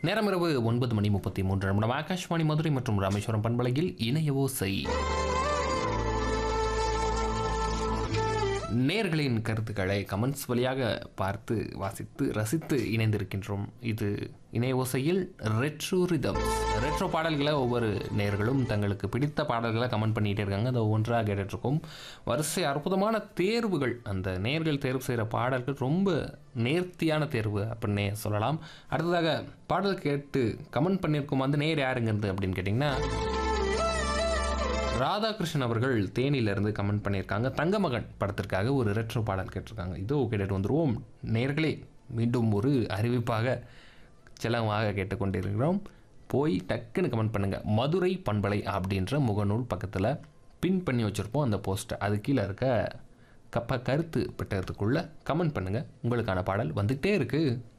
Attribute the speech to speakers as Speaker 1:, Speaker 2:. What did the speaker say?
Speaker 1: நேரம் இரவு ஒன்பது மணி முப்பத்தி மூன்று நிமிடம் ஆகாஷ்வாணி மதுரை மற்றும் ராமேஸ்வரம் பண்பலையில் இணைய ஓசை நேர்களின் கருத்துக்களை கமெண்ட்ஸ் வழியாக பார்த்து வாசித்து ரசித்து இணைந்திருக்கின்றோம் இது இணைய ஓசையில் ரெட்ரோ ரிதம் ரெட்ரோ பாடல்களை ஒவ்வொரு நேர்களும் தங்களுக்கு பிடித்த பாடல்களை கமெண்ட் பண்ணிகிட்டே இருக்காங்க அதை ஒவ்வொன்றாக கேட்டுட்ருக்கோம் வரிசை அற்புதமான தேர்வுகள் அந்த நேர்கள் தேர்வு செய்கிற பாடல்கள் ரொம்ப நேர்த்தியான தேர்வு அப்படின்னே சொல்லலாம் அடுத்ததாக பாடல் கேட்டு கமெண்ட் பண்ணியிருக்கோம் அந்த நேர் யாருங்கிறது அப்படின்னு கேட்டிங்கன்னா ராதாகிருஷ்ணன் அவர்கள் தேனியிலிருந்து கமெண்ட் பண்ணியிருக்காங்க தங்கமகன் படத்திற்காக ஒரு ரெட்ரோ பாடல் கேட்டிருக்காங்க இதோ கேட்டுட்டு வந்துருவோம் நேர்களே மீண்டும் ஒரு அறிவிப்பாக செலவாக கேட்டுக்கொண்டிருக்கிறோம் போய் டக்குன்னு கமெண்ட் பண்ணுங்கள் மதுரை பண்பலை அப்படின்ற முகநூல் பக்கத்தில் பின் பண்ணி வச்சுருப்போம் அந்த போஸ்ட்டை அது கீழே இருக்க கப்ப கருத்து பெட்டகத்துக்குள்ளே கமெண்ட் பண்ணுங்கள் உங்களுக்கான பாடல் வந்துகிட்டே இருக்குது